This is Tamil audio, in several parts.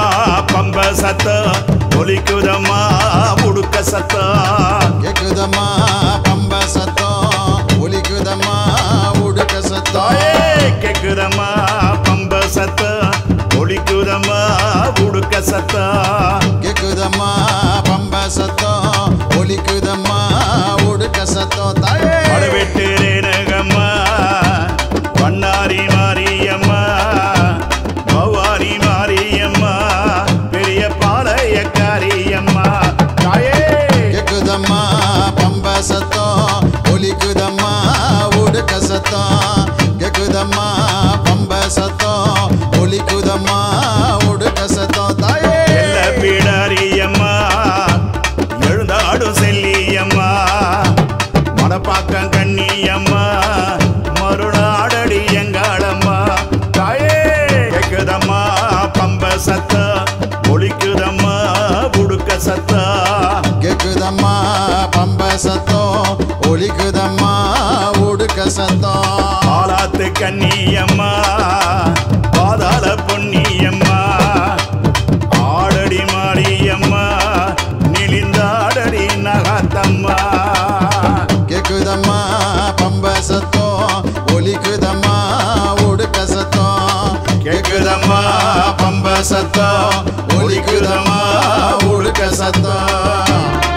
பம்ப சத்தம் ஒலிக்குதம்மா முடுக்க சத்தம் கேக்குதம்மா பம்ப சத்தம் ஒலிக்குதம்மா உடுக்க சத்தம் தாயே கேக்குதம்மா பம்ப சத்தம் ஒலிக்குதம்மா உடுக்க சத்தம் கேக்குதம்மா பம்ப சத்தம் ஒலிக்குதம்மா உடுக்க சத்தம் தாயே படவெட்டு ரேணகம்மா பண்ணாரி மாரியம்மா பவாரி மாரியம்மா பெரிய பாளையக்காரியம்மா தாயே கேக்குதம்மா பம்ப சத்தம் ஒலிக்குதம்மா உடுக்க சத்தம் கேக்குதம்மா பம்ப சத்தம் ஒலிக்குதம்மா உடுக்க சத்தம் தாயே எல்ல பீடாரியம்மா எழுந்தாடும் செல்லியம்மா மடப்பாக்கம் கண்ணியம்மா மருளாடடி எங்காளம்மா தாயே கேக்குதம்மா பம்ப சத்தம் ஒலிக்குதம்மா புடுக்க சத்தம் கேக்குதம்மா பம்ப சத்தம் ஒலிக்குதம்மா உடுக்க சத்தம் ஆலாத்து கண்ணியம்மா பாதாள பொன்னியம்மா ஆடடி மாரியம்மா நிலிந்தாடடி நகாத்தம்மா கேக்குதம்மா பம்ப சத்தம் ஒலிக்குதம்மா உடுக்க சத்தம் கேக்குதம்மா பம்ப சத்தம் ஒலிக்குதம்மா உடுக்க சத்தம்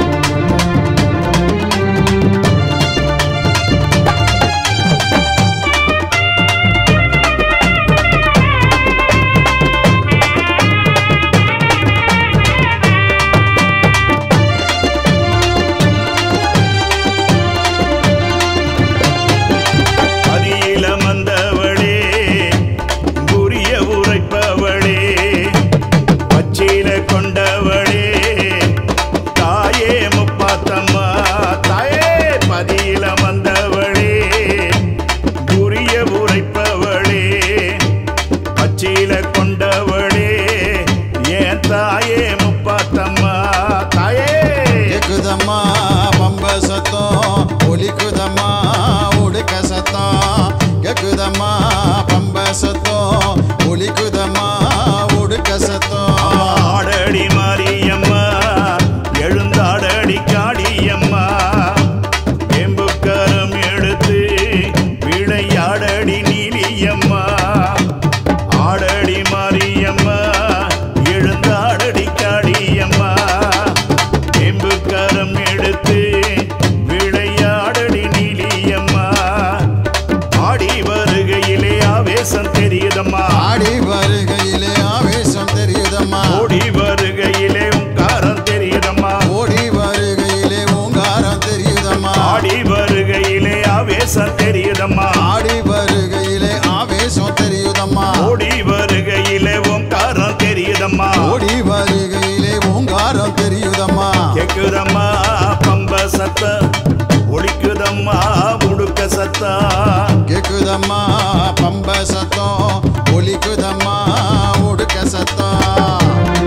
அதியில மந்தவளே புரிய உரைப்பவளே பச்சையில கொண்டவளே தாயே முப்பாத்தம்மா தாயே பதியில வந்தவளே புரிய உரைப்பவளே பச்சையில கொண்டவளே ஏன் தாயே முப்பாத்தம்மா தாயே கேக்குதம்மா பம்ப சத்தம் ஒலிக்குதம்மா உடுக்க சத்தம் கேக்குதம்மா பம்ப சத்தம் ஒலிக்குதம்மா உடுக்க சத்தம் ஆடடி மாரியம்மா எழுந்தாடடி காளியம்மா எம்புக்கரம் எடுத்து விளையாடடி நீலியம்மா ஆடடி மாரியம்மா எழுந்தாடடி காளியம்மா எம்புக்கரம் எடுத்து விளையாடடி நீலியம்மா ஆடி வருகையிலே ஆவேசம் தெரியுதம்மா ஆடி வருகையிலே ஆவேசம் தெரியுதம்மா ஓடி வருகையிலே உங்காரம் தெரியுதம்மா ஓடி வருகையிலே ஓங்காரம் தெரியுதம்மா ஆடி வருகையிலே ஆவேசம் தெரியுதம்மா ஆடி வருகையிலே ஆவேசம் தெரியுதம்மா ஓடி வருகையிலே ஓங்காரம் தெரியுதம்மா ஓடி வருகையிலே ஓங்காரம் தெரியுதம்மா கேக்குதம்மா பம்ப சத்த ஒழிக்குதம்மா முடுக்க சத்தா கேக்குதம்மா பம்ப சத்தம் ஒலிக்குதம்மா உடுக்க சத்தம்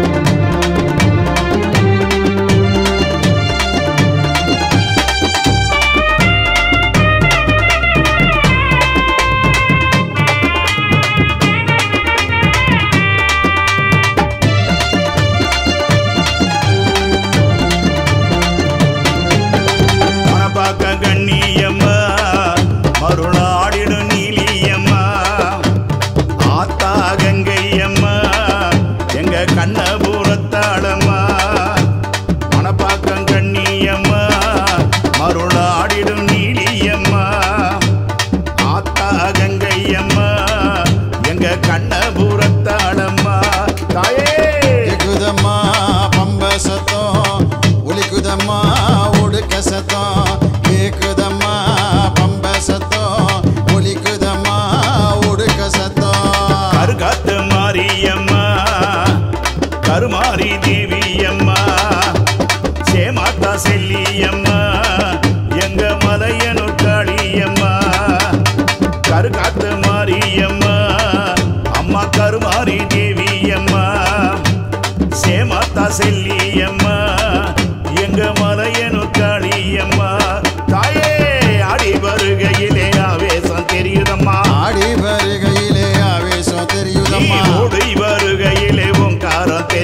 மணப்பாக்க கண்ணியம்மா மருளாடிடும் நீலியம்மா ஆத்தா கங்கையம்மா எங்க கண்ணபுரத்தாளம்மா மணப்பாக்கம் கண்ணியம்மா மருளாடிடும் நீலியம்மா ஆத்தா கங்கையம்மா எங்க கண்ணபுரத்தாளம்மா தாயே கேக்குதம்மா பம்ப சத்தம் ஒலிக்குதம்மா உடுக்க சத்தம் கேக்குதம்மா பம்ப சத்தம் ஒலிக்குதம்மா உடுக்க சத்தம் கருகாத்து மாரியம்மா கருமாரி தேவியம்மா சேமாத்தா செல்லியம்மா எங்க மலையனு காளியம்மா கருகாத்து மாரியம்மா அம்மா கருமாரி தேவியம்மா சேமாத்தா செல்லியம்மா எங்க மலையனு காளியம்மா தாயே ஆடி வருகையிலே ஆவேசம் தெரியுதம்மா ஆடி வருகையிலே ஆவேசம் நீ தெரியுதம்மா ஓடி வருகையிலே ஓங்காரம்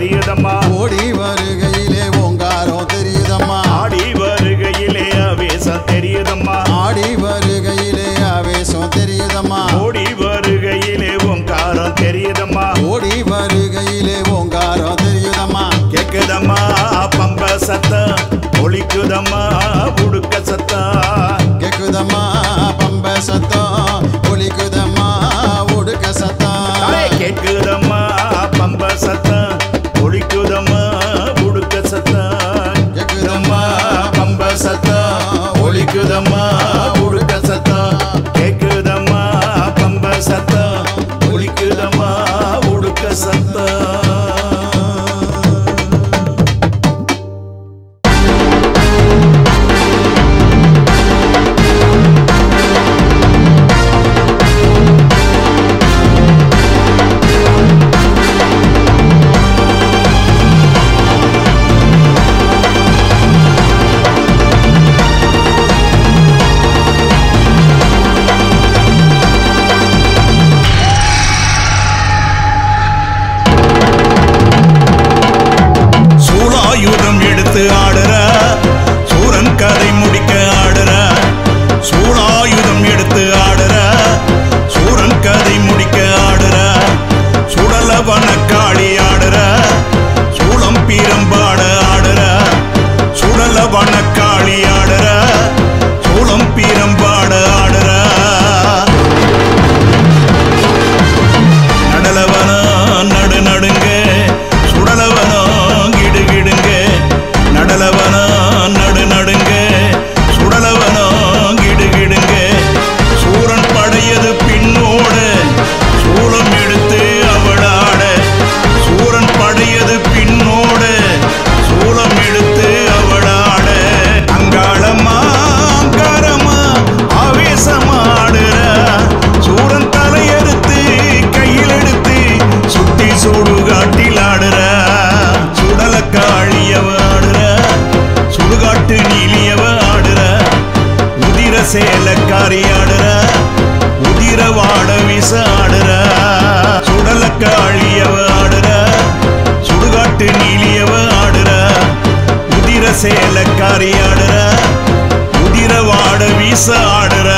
சேலக்காரி ஆடுற உதிர வாட வீச ஆடுற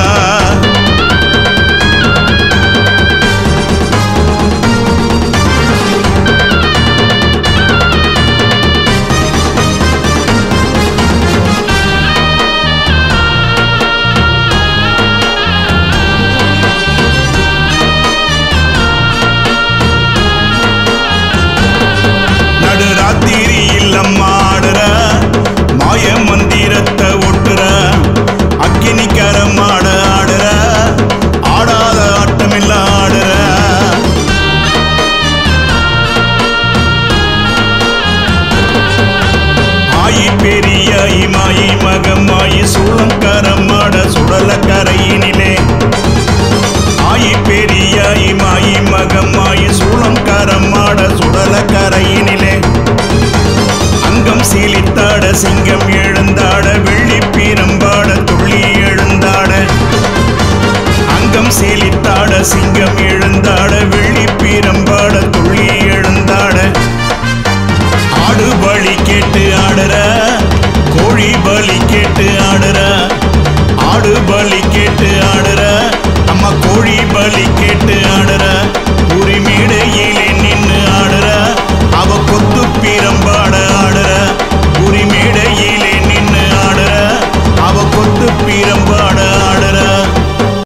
நடுராத்திரி இல்லம்மா ஆடுற மாய மந்திரத்தை ஒட்டுற அக்கினி கரமாட ஆடுற ஆடாத ஆட்டமில்ல ஆடுற ஆயி பெரியாயி மாயி மகமாயி சூளங்கரமாட சுடல கரையினிலே ஆயி பெரியாயி மாயி மகமாயி சூளங்கரமாட சுடல கரையினிலே அங்கம் சீலித்தாட சிங்கம் எழுந்தாட வெள்ளி பீரம்பாட துள்ளி எழுந்தாட அங்கம் சீலித்தாட சிங்கம் எழுந்தாட வெள்ளி பீரம்பாட துள்ளி எழுந்தாட ஆடு வழி கேட்டு